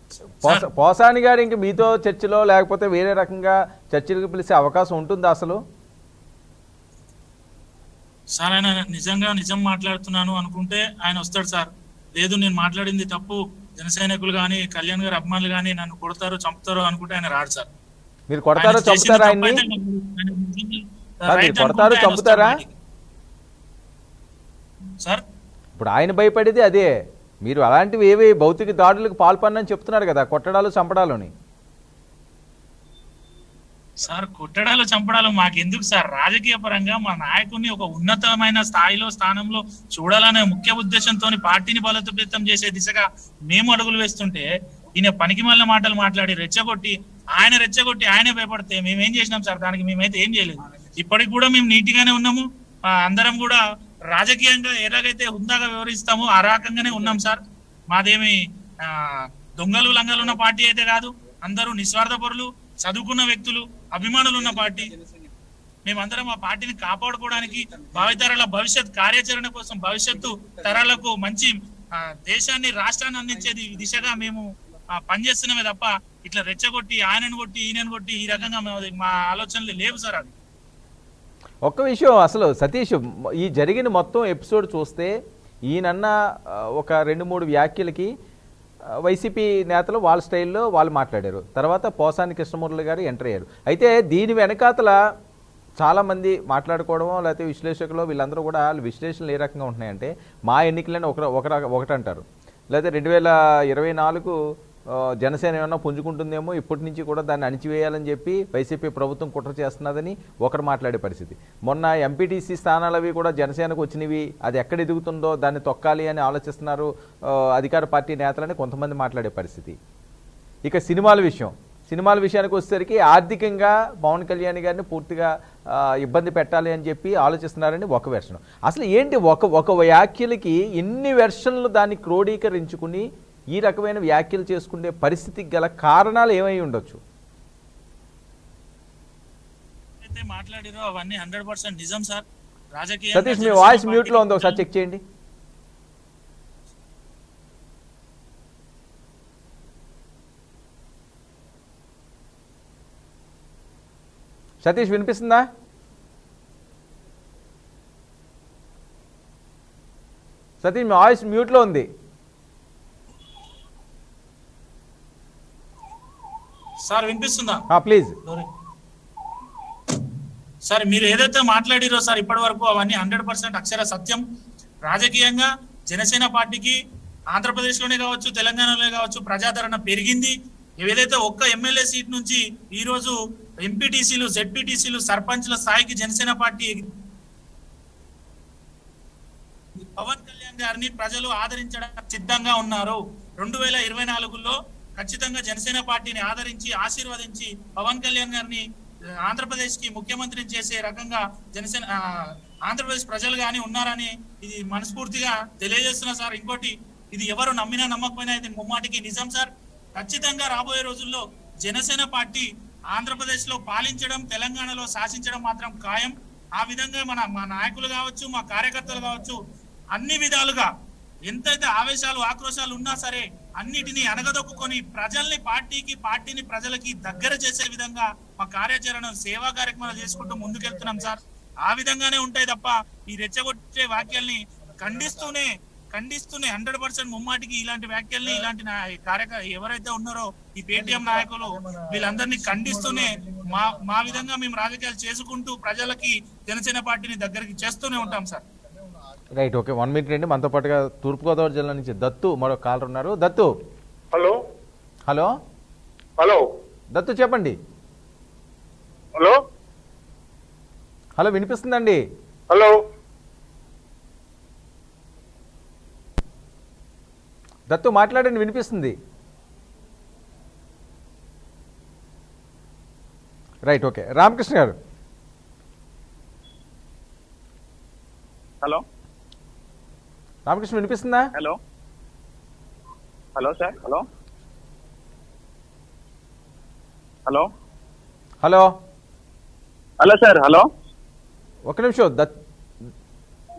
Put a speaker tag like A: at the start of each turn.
A: పోస- పోసాని గారు ఇంక మీతో చర్చలో లేకపోతే వేరే రకంగా చర్చలకు పిలిచే అవకాశం ఉంటుందా అసలు
B: సార్ ఆయన నిజంగా నిజం మాట్లాడుతున్నాను అనుకుంటే ఆయన వస్తాడు సార్ లేదు నేను మాట్లాడింది తప్పు జన సైనికులు కానీ కళ్యాణ్ గారి అభిమానులు కానీ నన్ను కొడతారు చంపుతారు అనుకుంటే ఆయన రాడు సార్
A: మీరు కొడతారో
B: ఆయన చేసిన
A: చంపుతారా
B: తప్పు
A: ఆయన్ని
B: అయితే ఆయన నిజంగా
A: సార్, మీరు
B: right
A: కొడతారు,
B: అనుకుంటే ఆయన
A: చంపుతారా?
B: వస్తాడు బయటికి. సార్
A: ఇప్పుడు ఆయన భయపడేది అదే మీరు అలాంటివి ఏవి భౌతిక దాడులకు పాల్పడినని చెప్తున్నారు కదా కొట్టడాలు చంపడాలని
B: సార్ కొట్టడాలు చంపడాలు మాకెందుకు సార్ రాజకీయ పరంగా మా నాయకుడిని ఒక ఉన్నతమైన స్థాయిలో స్థానంలో చూడాలనే ముఖ్య ఉద్దేశంతో పార్టీని బలోపేతం చేసే దిశగా మేము అడుగులు వేస్తుంటే ఈయన పనికి మాటలు మాట్లాడి రెచ్చగొట్టి ఆయన రెచ్చగొట్టి ఆయనే భయపడితే మేమేం చేసినాం సార్ దానికి మేమైతే ఏం చేయలేదు ఇప్పటికి కూడా మేము నీటిగానే ఉన్నాము ఆ, అందరం కూడా రాజకీయంగా ఎలాగైతే హుందాగా వివరిస్తామో ఆ రకంగానే ఉన్నాం సార్ మాదేమి ఆ, దొంగలు లంగలు ఉన్న పార్టీ అయితే కాదు అందరూ నిస్వార్థపరులు చదువుకున్న వ్యక్తులు అభిమానులు ఉన్న పార్టీ మేమందరం ఆ పార్టీని కాపాడుకోవడానికి భావితరాల భవిష్యత్ కార్యాచరణ కోసం భవిష్యత్తు తరాలకు మంచి ఆ, దేశాన్ని రాష్ట్రాన్ని అందించేది ఈ దిశగా మేము ఆ, పనిచేస్తున్నామే తప్ప ఇట్లా రెచ్చగొట్టి ఆయనను కొట్టి ఈయనను కొట్టి ఈ రకంగా మా- మా ఆలోచనలు లేవు సార్ అది
A: ఒక్క విషయం అసలు సతీష్ మ- ఈ జరిగిన మొత్తం ఎపిసోడ్ చూస్తే ఈయనన్న ఆ, ఒక రెండు మూడు వ్యాఖ్యలకి ఆ, వైసీపీ నేతలు వాళ్ళ స్టైల్లో వాళ్ళు మాట్లాడారు తర్వాత పోసాని కృష్ణమూర్తి గారు ఎంటర్ అయ్యారు అయితే దీని వెనకాతల చాలామంది మాట్లాడుకోవడమో లేకపోతే విశ్లేషకులు వీళ్ళందరూ కూడా వాళ్ళ విశ్లేషణలు ఏ రకంగా ఉంటున్నాయంటే మా ఎన్నికలని ఒక ఒక రక- ఒకటి అంటారు లేకపోతే రెండు వేల ఇరవై నాలుగు ఆ, జనసేన ఏమన్నా పుంజుకుంటుందేమో ఇప్పటి నుంచి కూడా దాన్ని అణిచివేయాలని చెప్పి వైసీపీ ప్రభుత్వం కుట్ర చేస్తున్నదని ఒకరు మాట్లాడే పరిస్థితి మొన్న ఎంపీటీసీ స్థానాలు అవి కూడా జనసేనకు వచ్చినవి అది ఎక్కడ ఎదుగుతుందో దాన్ని తొక్కాలి అని ఆలోచిస్తున్నారు ఆ, అధికార పార్టీ నేతలని కొంతమంది మాట్లాడే పరిస్థితి ఇక సినిమాల విషయం సినిమాల విషయానికి వచ్చేసరికి ఆర్థికంగా పవన్ కళ్యాణ్ గారిని పూర్తిగా ఆ, ఇబ్బంది పెట్టాలి అని చెప్పి ఆలోచిస్తున్నారని ఒక వెర్షన్ అసలు ఏంటి ఒక ఒక వ్యాఖ్యలకి ఎన్ని వెర్షన్లు దాన్ని క్రోడీకరించుకుని ఈ రకమైన వ్యాఖ్యలు చేసుకునే పరిస్థితికి గల కారణాలు ఏమై ఉండొచ్చు
B: అయితే మాట్లాడిరో అవన్నీ హండ్రెడ్ పర్సెంట్ నిజం సార్ రాజకీయ
A: సతీష్ మీ వాయిస్ మ్యూట్లో ఉంది ఒకసారి చెక్ చేయండి సతీష్ వినిపిస్తుందా సతీష్ మీ వాయిస్ మ్యూట్లో ఉంది
B: సార్ వినిపిస్తుందా
A: ప్లీజ్
B: సార్ మీరు ఏదైతే మాట్లాడిరో సార్ ఇప్పటి వరకు అవన్నీ హండ్రెడ్ పర్సెంట్ అక్షర సత్యం రాజకీయంగా జనసేన పార్టీకి ఆంధ్రప్రదేశ్ లోనే కావచ్చు తెలంగాణలో కావచ్చు ప్రజాదరణ పెరిగింది ఏదైతే ఒక్క ఎమ్మెల్యే సీట్ నుంచి ఈ రోజు ఎంపీటీసీలు జెడ్పీటీసీలు సర్పంచ్ల స్థాయికి జనసేన పార్టీ పవన్ కళ్యాణ్ గారిని ప్రజలు ఆదరించడానికి సిద్ధంగా ఉన్నారు రెండు వేల ఇరవై నాలుగులో ఖచ్చితంగా జనసేన పార్టీని ఆదరించి ఆశీర్వదించి పవన్ కళ్యాణ్ గారిని ఆ, ఆంధ్రప్రదేశ్ కి ముఖ్యమంత్రిని చేసే రకంగా జనసేన ఆ, ఆంధ్రప్రదేశ్ ప్రజలు గాని ఉన్నారని ఇది మనస్ఫూర్తిగా తెలియజేస్తున్నా సార్ ఇంకోటి ఇది ఎవరు నమ్మినా నమ్మకపోయినా ఇది ముమ్మాటికి నిజం సార్ ఖచ్చితంగా రాబోయే రోజుల్లో జనసేన పార్టీ ఆంధ్రప్రదేశ్ లో పాలించడం తెలంగాణలో శాసించడం మాత్రం ఖాయం ఆ విధంగా మన మా నాయకులు కావచ్చు మా కార్యకర్తలు కావచ్చు అన్ని విధాలుగా ఎంతైతే ఆవేశాలు ఆక్రోశాలు ఉన్నా సరే అన్నిటినీ అనగదొక్కుకొని ప్రజల్ని పార్టీకి పార్టీని ప్రజలకి దగ్గర చేసే విధంగా మా కార్యాచరణ సేవా కార్యక్రమాలు చేసుకుంటూ ముందుకెళ్తున్నాం సార్ ఆ విధంగానే ఉంటాయి తప్ప ఈ రెచ్చగొట్టే వాక్యాల్ని ఖండిస్తూనే ఖండిస్తూనే హండ్రెడ్ పర్సెంట్ ముమ్మాటికి ఇలాంటి వ్యాఖ్యల్ని ఇలాంటి నా- కార్యక ఎవరైతే ఉన్నారో ఈ పేటిఎం నాయకులు వీళ్ళందరినీ ఖండిస్తూనే మా మా విధంగా మేము రాజకీయాలు చేసుకుంటూ ప్రజలకి జనసేన పార్టీని దగ్గరికి చేస్తూనే ఉంటాం sir
A: right okay one minute అండి మనతో పాటుగా తూర్పుగోదావరి జిల్లా నుంచి దత్తు మరో కాలర్ ఉన్నారు Dattu
C: hello
A: hello
C: hello
A: Dattu చెప్పండి
C: హలో
A: హలో వినిపిస్తుందండి
C: హలో
A: దత్తు మాట్లాడండి వినిపిస్తుంది right okay Ramakrishna garu
C: hello
A: Ramakrishna వినిపిస్తుందా
C: hello hello sir hello hello
A: hello
C: hello sir hello
A: ఒక నిమిషం దత్